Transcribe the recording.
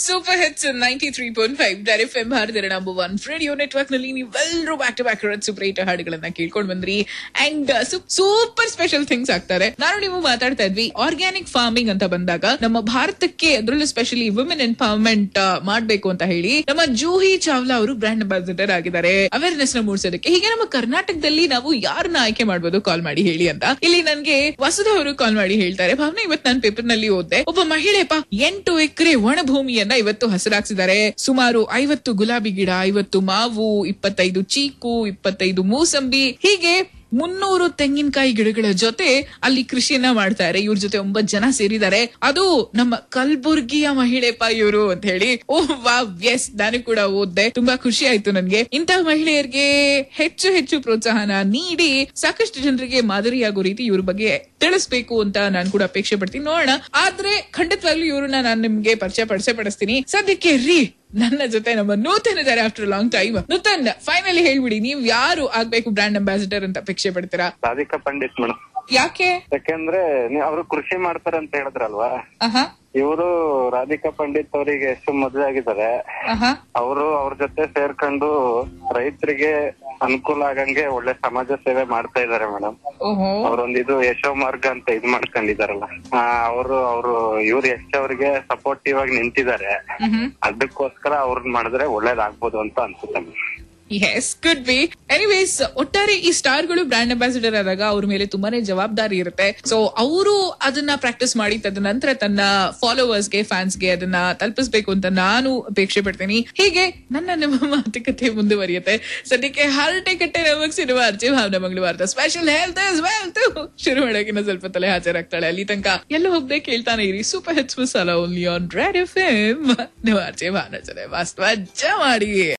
super hits ninety three point five ಡೈರ್ F M ಭಾರತದ number one radio network ನಲ್ಲಿ ನೀವೆಲ್ಲರೂ back to back super hit ಹಾಡುಗಳನ್ನ ಕೇಳ್ಕೊಂಡ್ ಬಂದ್ರಿ ಅಂಡ್ ಸೂಪರ್ ಸ್ಪೆಷಲ್ ಥಿಂಗ್ಸ್ ಆಗ್ತಾರೆ ನಾನು ನೀವು ಮಾತಾಡ್ತಾ ಇದ್ವಿ ಆರ್ಗ್ಯಾನಿಕ್ ಫಾರ್ಮಿಂಗ್ ಅಂತ ಬಂದಾಗ ನಮ್ಮ ಭಾರತಕ್ಕೆ ಅದರಲ್ಲೂ ಸ್ಪೆಷಲಿ ವುಮೆನ್ ಎಂಪವರ್ಮೆಂಟ್ ಮಾಡ್ಬೇಕು ಅಂತ ಹೇಳಿ ನಮ್ಮ ಜೂಹಿ ಚಾವ್ಲಾ ಅವರು ಬ್ರ್ಯಾಂಡ್ ಅಂಬಾಸಿಡರ್ ಆಗಿದ್ದಾರೆ ಅವೇರ್ನೆಸ್ ನ ಮೂಡಿಸೋದಕ್ಕೆ ಹೀಗೆ ನಮ್ಮ ಕರ್ನಾಟಕದಲ್ಲಿ ನಾವು ಯಾರನ್ನ ಆಯ್ಕೆ ಮಾಡ್ಬೋದು ಕಾಲ್ ಮಾಡಿ ಹೇಳಿ ಅಂತ ಇಲ್ಲಿ ನನ್ಗೆ ವಸುಧ ಅವರು ಕಾಲ್ ಮಾಡಿ ಹೇಳ್ತಾರೆ ಭಾವನೆ ಇವತ್ತು ನಾನು ಪೇಪರ್ ನಲ್ಲಿ ಓದ್ದೆ ಒಬ್ಬ ಮಹಿಳೆಪ್ಪ ಎಂಟು ಎಕರೆ ಒಣ ಭೂಮಿಯನ್ನ ಇವತ್ತು ಹಸಿರಾಕ್ಸಿದ್ದಾರೆ ಸುಮಾರು ಐವತ್ತು ಗುಲಾಬಿ ಗಿಡ ಐವತ್ತು ಮಾವು ಇಪ್ಪತ್ತೈದು ಚೀಕು ಇಪ್ಪತ್ತೈದು ಮೂಸಂಬಿ ಹೀಗೆ ಮುನ್ನೂರು ತೆಂಗಿನಕಾಯಿ ಗಿಡಗಳ ಜೊತೆ ಅಲ್ಲಿ ಕೃಷಿಯನ್ನ ಮಾಡ್ತಾರೆ ಇವ್ರ ಜೊತೆ ಒಂಬತ್ ಜನ ಸೇರಿದ್ದಾರೆ ಅದು ನಮ್ಮ ಕಲ್ಬುರ್ಗಿಯ ಮಹಿಳೆಪ್ಪ ಇವರು ಅಂತ ಹೇಳಿ ಓಹ್ ವಾ ಎಸ್ ನಾನು ಕೂಡ ಓದ್ದೆ ತುಂಬಾ ಖುಷಿ ಆಯ್ತು ನನ್ಗೆ ಇಂತಹ ಮಹಿಳೆಯರಿಗೆ ಹೆಚ್ಚು ಹೆಚ್ಚು ಪ್ರೋತ್ಸಾಹನ ನೀಡಿ ಸಾಕಷ್ಟು ಜನರಿಗೆ ಮಾದರಿಯಾಗೋ ರೀತಿ ಇವ್ರ ಬಗ್ಗೆ ತಿಳಿಸ್ಬೇಕು ಅಂತ ನಾನು ಕೂಡ ಅಪೇಕ್ಷೆ ಪಡ್ತೀನಿ ನೋಡೋಣ ಆದ್ರೆ ಖಂಡಿತವಾಗ್ಲೂ ಇವ್ರನ್ನ ನಾನು ನಿಮ್ಗೆ ಪರಿಚಯ ಪಡಿಸೇ ಪಡಿಸ್ತೀನಿ ಸದ್ಯಕ್ಕೆ ರೀ ನನ್ನ ಜೊತೆ ನಮ್ಮ ನೂತನ್ ಇದ್ದಾರೆ after long time Nutan finally ಹೇಳ್ಬಿಡಿ ನೀವು ಯಾರು ಆಗ್ಬೇಕು ಬ್ರಾಂಡ್ ಅಂಬಾಸಿಡರ್ ಅಂತ ಅಪೇಕ್ಷೆ ಪಡ್ತೀರಾ ರಾಧಿಕಾ ಪಂಡಿತ್ ಮೇಡಮ್ ಯಾಕೆ ಯಾಕೆಂದ್ರೆ ನೀವ್ ಅವ್ರು ಕೃಷಿ ಮಾಡ್ತಾರೆ ಅಂತ ಹೇಳಿದ್ರಲ್ವಾ ಆಹಾ ಇವರು ರಾಧಿಕಾ ಪಂಡಿತ್ ಅವರಿಗೆ ಎಷ್ಟು ಮದುವೆ ಆಗಿದ್ದಾರೆ ಆಹಾ ಅವರು ಅವ್ರ ಜೊತೆ ಸೇರ್ಕೊಂಡು ರೈತರಿಗೆ ಅನುಕೂಲ ಆಗಂಗೆ ಒಳ್ಳೆ ಸಮಾಜ ಸೇವೆ ಮಾಡ್ತಾ ಇದಾರೆ ಮೇಡಮ್ ಓಹೋ ಅವ್ರೊಂದು ಇದು ಯಶೋ ಮಾರ್ಗ ಅಂತ ಇದ್ ಮಾಡ್ಕೊಂಡಿದಾರಲ್ಲ ಅವರು ಅವರು ಇವ್ರು ಯಶ್ ಅವ್ರಿಗೆ ಸಪೋರ್ಟಿವ್ ಆಗಿ ನಿಂತಿದ್ದಾರೆ ಹ್ಮ್ ಅದಕ್ಕೋಸ್ಕರ ಅವ್ರನ್ನ ಮಾಡಿದ್ರೆ ಒಳ್ಳೇದಾಗ್ಬೋದು ಅಂತ ಅನ್ಸುತ್ತೆ madam yes good be anyways ಒಟ್ಟಾರೆ ಈ ಸ್ಟಾರ್ಗಳು ಬ್ರಾಂಡ್ ಅಂಬಾಸಿಡರ್ ಆದಾಗ ಅವ್ರ ಮೇಲೆ ತುಂಬಾನೇ ಜವಾಬ್ದಾರಿ ಇರುತ್ತೆ ಸೊ ಅವರು ಅದನ್ನ ಪ್ರಾಕ್ಟೀಸ್ ಮಾಡಿ ತದನಂತರ ತನ್ನ ಫಾಲೋವರ್ಸ್ಗೆ ಫ್ಯಾನ್ಸ್ಗೆ ಅದನ್ನ ತಲುಪಿಸ್ಬೇಕು ಅಂತ ನಾನು ಅಪೇಕ್ಷೆ ಪಡ್ತೀನಿ ಹೀಗೆ ನನ್ನ ನಿಮ್ಮ ಮಾತುಕತೆ ಮುಂದುವರಿಯುತ್ತೆ ಸದ್ಯಕ್ಕೆ ಹರಟೆ ಕಟ್ಟೆ ನಮಗ್ ಸಿನಿಮಾ ಅರ್ಜಿ ಭಾವನ ಮಂಗಳವಾರದ ಸ್ಪೆಷಲ್ ಹೆಲ್ತ್ ಇಸ್ ವೆಲ್ತ್ ಶುರು ಮಾಡೋಕಿನ ಸ್ವಲ್ಪ ತಲೆ ಹಾಜರಾಗ್ತಾಳೆ ಅಲ್ಲಿ ತನಕ ಎಲ್ಲ ಹೋಗದೆ ಕೇಳ್ತಾನೆ ಇರಿ super hits masala only on Red F M ನೀವು ಅರ್ಜಿ ಭಾವನ ಜೊತೆ ಮಸ್ತ್ ಮಜ್ಜಾ ಮಾಡಿ